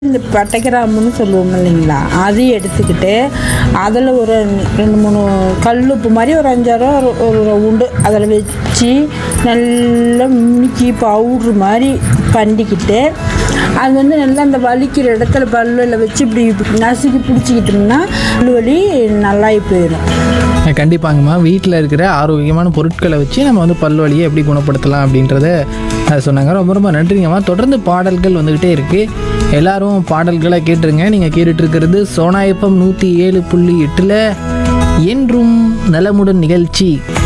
இந்த பட்டைக்கிராம்புன்னு சொல்லுவோம் இல்லைங்களா அது எடுத்துக்கிட்டு அதில் ஒரு ரெண்டு மூணு கல் உப்பு மாதிரி ஒரு அஞ்சாறு ஒரு ஒரு ரவுண்டு அதில் வச்சு நல்லா முணுக்கி பவுட்ரு மாதிரி பண்ணிக்கிட்டு அது வந்து நல்லா அந்த வலிக்கிற இடத்துல பல்லில் வச்சு இப்படி இப்படி நசுக்கி பிடிச்சிக்கிட்டோம்னா பல்லு வலி நல்லாகி போயிடும் கண்டிப்பாங்கம்மா வீட்டில் இருக்கிற ஆரோக்கியமான பொருட்களை வச்சு நம்ம வந்து பல் வலியை எப்படி குணப்படுத்தலாம் அப்படின்றத அஹ், சொன்னாங்க ரொம்ப ரொம்ப நன்றிங்கம்மா தொடர்ந்து பாடல்கள் வந்துக்கிட்டே இருக்குது எல்லாரும் பாடல்களை கேட்டுருங்க நீங்கள் கேட்டுட்டு இருக்கிறது சோனா எஃப்எம் நூற்றி ஏழு புள்ளி எட்டில் என்றும் நலமுடன் நிகழ்ச்சி